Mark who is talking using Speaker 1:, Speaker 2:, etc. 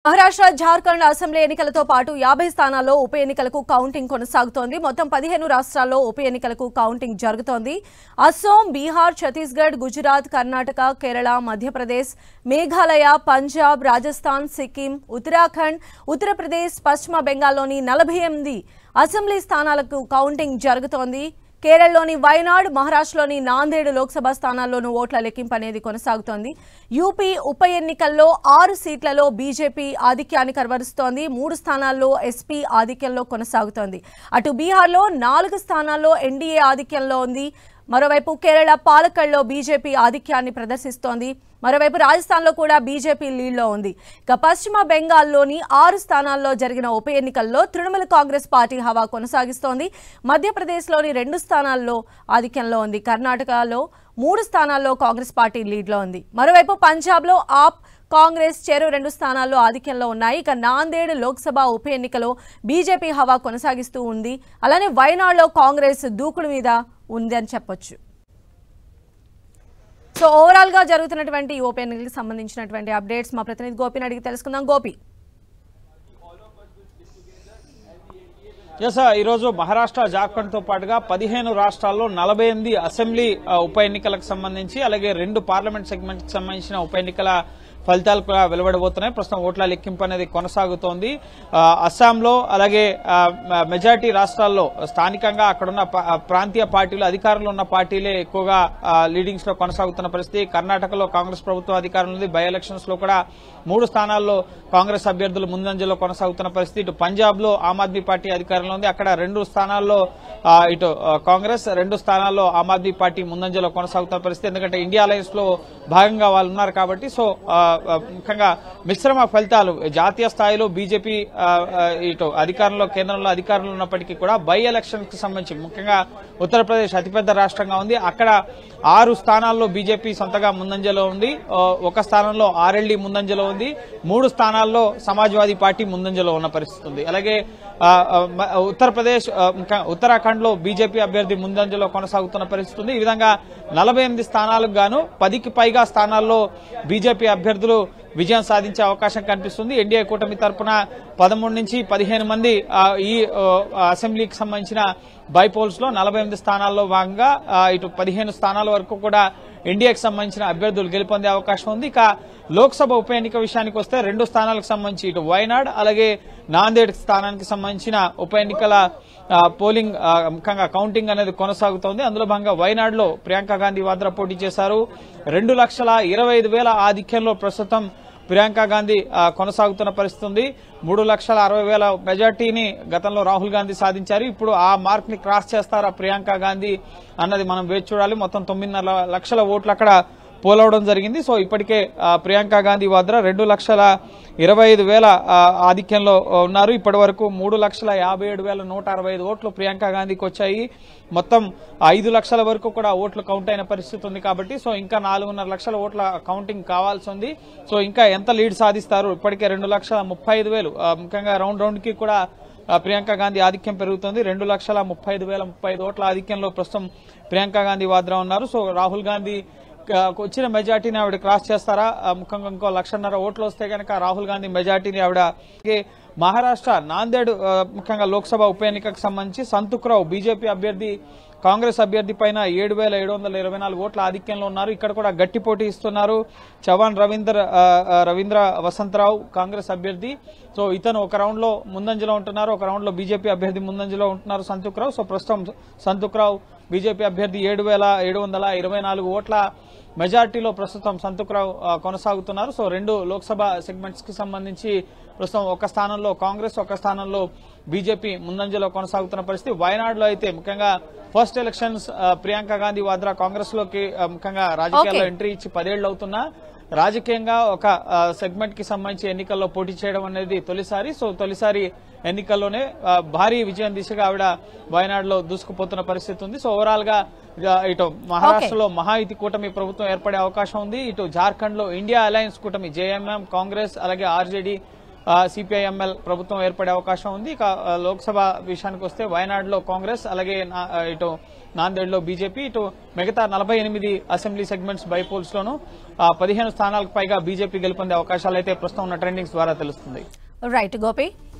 Speaker 1: Maharashtra Jharkhand assembly ఎన్నికలతో పాటు యాభై స్థానాల్లో ఉప ఎన్నికలకు కౌంటింగ్ కొనసాగుతోంది మొత్తం పదిహేను రాష్ట్రాల్లో ఉప ఎన్నికలకు కౌంటింగ్ జరుగుతోంది అస్సోం బీహార్ ఛత్తీస్గఢ్ గుజరాత్ కర్ణాటక కేరళ మధ్యప్రదేశ్ మేఘాలయ పంజాబ్ రాజస్థాన్ సిక్కిం ఉత్తరాఖండ్ ఉత్తరప్రదేశ్ పశ్చిమ బెంగాల్లోని నలభై ఎనిమిది అసెంబ్లీ స్థానాలకు కౌంటింగ్ జరుగుతోంది కేరళలోని వైనాడ్ మహారాష్ట్రలోని నాందేడ్ లోక్సభ స్థానాల్లోనూ ఓట్ల లెక్కింపు అనేది కొనసాగుతోంది యూపీ ఉప ఎన్నికల్లో ఆరు సీట్లలో బీజేపీ ఆధిక్యాన్ని కనబరుస్తోంది మూడు స్థానాల్లో ఎస్పీ ఆధిక్యంలో కొనసాగుతోంది అటు బీహార్లో నాలుగు స్థానాల్లో ఎన్డీఏ ఆధిక్యంలో ఉంది మరోవైపు కేరళ పాలక్కడ్లో బీజేపీ ఆధిక్యాన్ని ప్రదర్శిస్తోంది మరోవైపు రాజస్థాన్లో కూడా బీజేపీ లీడ్లో ఉంది ఇక పశ్చిమ బెంగాల్లోని ఆరు స్థానాల్లో జరిగిన ఉప ఎన్నికల్లో తృణమూల్ కాంగ్రెస్ పార్టీ హవా కొనసాగిస్తోంది మధ్యప్రదేశ్లోని రెండు స్థానాల్లో ఆధిక్యంలో ఉంది కర్ణాటకలో మూడు స్థానాల్లో కాంగ్రెస్ పార్టీ లీడ్లో ఉంది మరోవైపు పంజాబ్లో ఆప్ కాంగ్రెస్ చెరు రెండు స్థానాల్లో ఆధిక్యంలో ఉన్నాయి ఇక నాందేడ్ లోక్సభ ఉప ఎన్నికలో బీజేపీ హవా కొనసాగిస్తూ ఉంది అలానే వైనాడ్లో కాంగ్రెస్ దూకుడు మీద ఉంది అని చెప్పొచ్చు సో ఓవరాల్ గా జరుగుతున్నటువంటి ఈ ఉప ఎన్నికలకు సంబంధించినటువంటి అప్డేట్స్ మా ప్రతినిధి గోపిని అడిగి తెలుసుకుందాం గోపి
Speaker 2: ఎస్ ఈరోజు మహారాష్ట్ర జార్ఖండ్ తో పాటుగా పదిహేను రాష్ట్రాల్లో నలభై ఎనిమిది అసెంబ్లీ ఆ, ఉప ఎన్నికలకు సంబంధించి అలాగే రెండు పార్లమెంట్ సెగ్మెంట్ కి సంబంధించిన ఉప ఎన్నికల ఫలితాలు కూడా వెలువడబోతున్నాయి ప్రస్తుతం ఓట్ల లెక్కింపు అనేది కొనసాగుతోంది ఆ, అస్సాంలో అలాగే ఆ, మ- మెజార్టీ రాష్ట్రాల్లో స్థానికంగా అక్కడున్న ప- ఆ, ప్రాంతీయ పార్టీలు అధికారంలో ఉన్న పార్టీలే ఎక్కువగా ఆ, లీడింగ్స్ లో కొనసాగుతున్న పరిస్థితి కర్ణాటకలో కాంగ్రెస్ ప్రభుత్వం అధికారంలో ఉంది బై ఎలక్షన్స్ లో కూడా మూడు స్థానాల్లో కాంగ్రెస్ అభ్యర్థులు ముందంజలో కొనసాగుతున్న పరిస్థితి ఇటు పంజాబ్ లో ఆమ్ ఆద్మీ పార్టీ అధికారంలో ఉంది అక్కడ రెండు స్థానాల్లో ఆ, ఇటు ఆ, కాంగ్రెస్ రెండు స్థానాల్లో ఆమ్ ఆద్మీ పార్టీ ముందంజలో కొనసాగుతున్న పరిస్థితి ఎందుకంటే ఇండియా అలయన్స్ లో భాగంగా వాళ్ళు ఉన్నారు కాబట్టి సో ఆ, ఆ, ముఖ్యంగా మిశ్రమ ఫలితాలు జాతీయ స్థాయిలో బీజేపీ ఆ, ఆ, ఇటు అధికారంలో కేంద్రంలో అధికారంలో ఉన్నప్పటికీ కూడా బై ఎలక్షన్ కి సంబంధించి ముఖ్యంగా ఉత్తరప్రదేశ్ అతిపెద్ద రాష్ట్రంగా ఉంది అక్కడ ఆరు స్థానాల్లో బీజేపీ సొంతగా ముందంజలో ఉంది ఆ, ఒక స్థానంలో ఆర్ఎల్డీ ముందంజలో ఉంది మూడు స్థానాల్లో సమాజ్వాదీ పార్టీ ముందంజలో ఉన్న పరిస్థితి ఉంది అలాగే ఆ, ఆ, మ- ఉత్తరప్రదేశ్ ఆ, ఇంకా ఉత్తరాఖండ్ లో బీజేపీ అభ్యర్థి ముందంజలో కొనసాగుతున్న పరిస్థితి ఉంది ఈ విధంగా నలభై ఎనిమిది స్థానాలకు గాను పదికి పైగా స్థానాల్లో బీజేపీ అభ్యర్థులు విజయం సాధించే అవకాశం కనిపిస్తుంది ఎన్డీఏ కూటమి తరపున పదమూడు నుంచి పదిహేను మంది ఆ, ఈ ఆ, అసెంబ్లీకి సంబంధించిన బైపోల్స్ లో నలభై ఎనిమిది స్థానాల్లో భాగంగా ఆ, ఇటు పదిహేను స్థానాల వరకు కూడా ఎన్డీఏకి సంబంధించిన అభ్యర్థులు గెలుపొందే అవకాశం ఉంది ఇక లోక్సభ ఉప ఎన్నిక విషయానికి వస్తే రెండు స్థానాలకు సంబంధించి ఇటు వైనాడ్ అలాగే నాందేడ్ స్థానానికి సంబంధించిన ఉప ఎన్నికల ఆ, పోలింగ్ ఆ, ముఖ్యంగా కౌంటింగ్ అనేది కొనసాగుతోంది అందులో భాగంగా వైనాడ్లో ప్రియాంక గాంధీ వాద్రా పోటీ చేశారు రెండు లక్షల ఇరవై ఐదు వేల ఆధిక్యంలో ప్రస్తుతం ప్రియాంక గాంధీ ఆ, కొనసాగుతున్న పరిస్థితి ఉంది మూడు లక్షల అరవై వేల మెజార్టీని గతంలో రాహుల్ గాంధీ సాధించారు ఇప్పుడు ఆ మార్క్ ని క్రాస్ చేస్తారా ప్రియాంక గాంధీ అన్నది మనం వేచి చూడాలి మొత్తం తొమ్మిదిన్నర లక్షల ఓట్లు అక్కడ పోలవడం జరిగింది సో ఇప్పటికే ఆ, ప్రియాంక గాంధీ వాద్రా రెండు లక్షల ఇరవై ఐదు వేల ఆ, ఆధిక్యంలో ఉన్నారు ఇప్పటి వరకు మూడు లక్షల యాభై ఏడు వేల నూట అరవై ఐదు ఓట్లు ప్రియాంక గాంధీకి వచ్చాయి మొత్తం ఐదు లక్షల వరకు కూడా ఓట్లు కౌంట్ అయిన పరిస్థితి ఉంది కాబట్టి సో ఇంకా నాలుగున్నర లక్షల ఓట్ల కౌంటింగ్ కావాల్సి ఉంది సో ఇంకా ఎంత లీడ్ సాధిస్తారు ఇప్పటికే రెండు లక్షల ముప్పై ఐదు వేలు ఆ, ముఖ్యంగా రౌండ్ రౌండ్ కి కూడా ఆ, ప్రియాంక గాంధీ ఆధిక్యం పెరుగుతుంది రెండు లక్షల ముప్పై ఐదు వేల ముప్పై ఐదు ఓట్ల ఆధిక్యంలో ప్రస్తుతం ప్రియాంక గాంధీ వాద్రా ఉన్నారు సో రాహుల్ గాంధీ ఆ, వచ్చిన మెజార్టీని ఆవిడ క్రాస్ చేస్తారా ఆ, ముఖ్యంగా ఇంకో లక్షన్నర ఓట్లు వస్తే కనుక రాహుల్ గాంధీ మెజార్టీని ఆవిడ అలాగే మహారాష్ట్ర నాందేడ్ ఆ, ముఖ్యంగా లోక్సభ ఉప ఎన్నికకు సంబంధించి సంతుక్రావు బీజేపీ అభ్యర్థి కాంగ్రెస్ అభ్యర్థి పైన ఏడు వేల ఏడు వందల ఇరవై నాలుగు ఓట్ల ఆధిక్యంలో ఉన్నారు ఇక్కడ కూడా గట్టి పోటీ ఇస్తున్నారు చవాన్ రవీంద్ర ఆ, ఆ, రవీంద్ర వసంతరావు కాంగ్రెస్ అభ్యర్థి సో ఇతను ఒక రౌండ్ లో ముందంజలో ఉంటున్నారు ఒక రౌండ్ లో బీజేపీ అభ్యర్థి ముందంజలో ఉంటున్నారు సంతుక్రావు సో ప్రస్తుతం సంతుక్రావు బీజేపీ అభ్యర్థి ఏడు వేల ఏడు వందల ఇరవై నాలుగు ఓట్ల మెజార్టీలో ప్రస్తుతం సంతుక్రావు ఆ, కొనసాగుతున్నారు సో రెండు లోక్సభ సెగ్మెంట్స్ కి సంబంధించి ప్రస్తుతం ఒక స్థానంలో కాంగ్రెస్ ఒక స్థానంలో బీజేపీ ముందంజలో కొనసాగుతున్న పరిస్థితి వయనాడులో అయితే ముఖ్యంగా ఫస్ట్ ఎలక్షన్స్ ఆ, ప్రియాంక గాంధీ వాద్రా కాంగ్రెస్ లోకి ఆ, ముఖ్యంగా రాజకీయాల్లో
Speaker 1: Okay.
Speaker 2: ఎంట్రీ ఇచ్చి పదేళ్లు అవుతున్నా రాజకీయంగా ఒక సెగ్మెంట్ కి సంబంధించి ఎన్నికల్లో పోటీ చేయడం అనేది తొలిసారి సో తొలిసారి ఎన్నికల్లోనే ఆ, భారీ విజయం దిశగా ఆవిడ వయనాడులో దూసుకుపోతున్న పరిస్థితి ఉంది సో ఓవరాల్ గా ఇక ఇటు మహారాష్ట్రలో మహాయుతి కూటమి ప్రభుత్వం ఏర్పడే అవకాశం ఉంది ఇటు జార్ఖండ్ లో ఇండియా అలయన్స్ కూటమి జేఎంఎం కాంగ్రెస్ అలాగే ఆర్జేడీ సిపిఐఎంఎల్ ప్రభుత్వం ఏర్పడే అవకాశం ఉంది ఇక ఆ, లోక్సభ విషయానికి వస్తే వయనాడులో కాంగ్రెస్ అలాగే నా- ఆ, ఇటు నాందేడ్లో బీజేపీ ఇటు మిగతా నలభై ఎనిమిది అసెంబ్లీ సెగ్మెంట్స్ బైపోల్స్ లోను ఆ, పదిహేను స్థానాలకు పైగా బీజేపీ గెలుపొందే అవకాశాలు అయితే ప్రస్తుతం ఉన్న ట్రెండింగ్స్ ద్వారా తెలుస్తుంది
Speaker 1: రైట్ గోపి